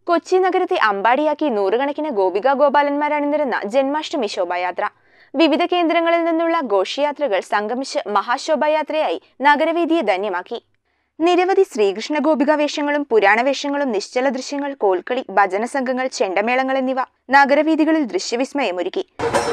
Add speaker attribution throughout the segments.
Speaker 1: കൊച്ചി നഗരത്തെ അമ്പാടിയാക്കി നൂറുകണക്കിന് ഗോപിക ഗോപാലന്മാർ അണിനിരുന്ന ജന്മാഷ്ടമി ശോഭായാത്ര വിവിധ കേന്ദ്രങ്ങളിൽ നിന്നുള്ള ഘോഷയാത്രകൾ സംഗമിച്ച് മഹാശോഭായാത്രയായി നഗരവീതിയെ ധന്യമാക്കി നിരവധി ശ്രീകൃഷ്ണ ഗോപിക വേഷങ്ങളും പുരാണ വേഷങ്ങളും നിശ്ചല ദൃശ്യങ്ങൾ കോൽക്കളി ഭജന സംഘങ്ങൾ ചെണ്ടമേളങ്ങൾ എന്നിവ നഗരവീഥികളിൽ ദൃശ്യവിസ്മയമൊരുക്കി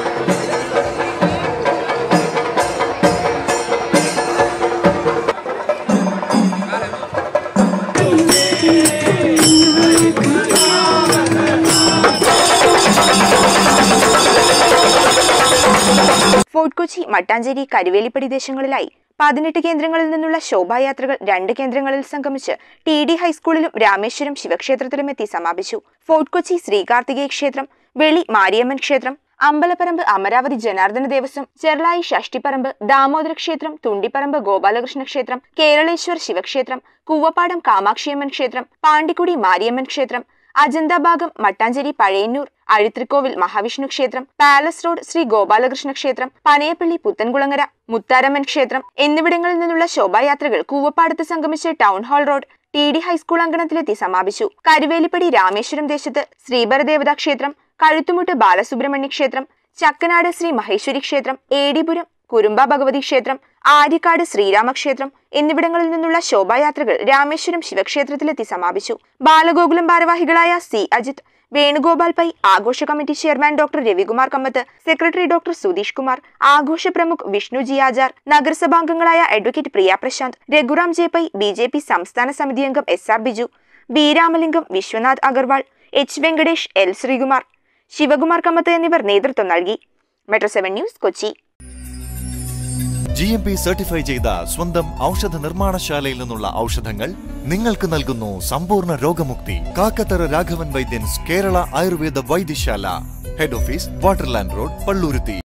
Speaker 1: ഫോർട്ട് കൊച്ചി മട്ടാഞ്ചേരി കരുവേലിപ്പടി ദേശങ്ങളിലായി പതിനെട്ട് കേന്ദ്രങ്ങളിൽ നിന്നുള്ള ശോഭായാത്രകൾ രണ്ട് കേന്ദ്രങ്ങളിൽ സംഗമിച്ച് ടി ഡി ഹൈസ്കൂളിലും രാമേശ്വരം ശിവക്ഷേത്രത്തിലും എത്തി സമാപിച്ചു ഫോർട്ട് കൊച്ചി ശ്രീകാർത്തികേയ ക്ഷേത്രം വെളി മാരിയമ്മൻ ക്ഷേത്രം അമ്പലപ്പറമ്പ് അമരാവതി ജനാർദ്ദന ദേവസ്വം ചെർലായി ഷഷ്ടിപ്പറമ്പ് ദാമോദര ക്ഷേത്രം തുണ്ടിപ്പറമ്പ് ഗോപാലകൃഷ്ണ ക്ഷേത്രം കേരളേശ്വർ ശിവക്ഷേത്രം കൂവപ്പാടം കാമാക്ഷിയമ്മൻ ക്ഷേത്രം പാണ്ടിക്കുടി മാരിയമ്മൻ ക്ഷേത്രം അജന്താഭാഗം മട്ടാഞ്ചേരി പഴയന്നൂർ അഴിത്രിക്കോവിൽ മഹാവിഷ്ണു ക്ഷേത്രം പാലസ് റോഡ് ശ്രീ ഗോപാലകൃഷ്ണ ക്ഷേത്രം പനയപ്പള്ളി പുത്തൻകുളങ്ങര മുത്താരമ്മൻ ക്ഷേത്രം എന്നിവിടങ്ങളിൽ നിന്നുള്ള ശോഭായാത്രകൾ കൂവപ്പാടത്ത് സംഗമിച്ച് town hall road T D high school അങ്കണത്തിലെത്തി സമാപിച്ചു കരുവേലിപ്പടി രാമേശ്വരം ദേശത്ത് ശ്രീഭരദേവതാ ക്ഷേത്രം കഴുത്തുമുട്ട് ബാലസുബ്രഹ്മണ്യ ക്ഷേത്രം ചക്കനാട് ശ്രീ മഹേശ്വരി ക്ഷേത്രം ഏടിപുരം കുരുമ്പ ഭഗവതി ക്ഷേത്രം ആര്യക്കാട് ശ്രീരാമക്ഷേത്രം എന്നിവിടങ്ങളിൽ നിന്നുള്ള ശോഭായാത്രകൾ രാമേശ്വരം ശിവക്ഷേത്രത്തിലെത്തി സമാപിച്ചു ബാലഗോകുലം ഭാരവാഹികളായ സി അജിത് വേണുഗോപാൽ പൈ ആഘോഷ committee chairman doctor Ravikumar Kamath secretary doctor Sudheesh Kumar ആഘോഷ പ്രമുഖ് വിഷ്ണു ജി ആചാർ നഗരസഭാംഗങ്ങളായ advocate Priya Prashanth Raghuram J Pai B J P സംസ്ഥാന സമിതി അംഗം S R Biju B Ramalingam Vishwanath Agarwal H Venkatesh L Sreekumar Sivakumar Kamath എന്നിവർ നേതൃത്വം നൽകി metro seven news Kochi
Speaker 2: G M P certify ചെയ്ത സ്വന്തം ഔഷധ നിർമ്മാണശാലയിൽ നിന്നുള്ള ഔഷധങ്ങൾ നിങ്ങൾക്ക് നൽകുന്നു സമ്പൂർണ്ണ രോഗമുക്തി Kakkathara Raghavan Vaidyans Kerala Ayurveda Vaidyasala head office Waterland road Palluruthy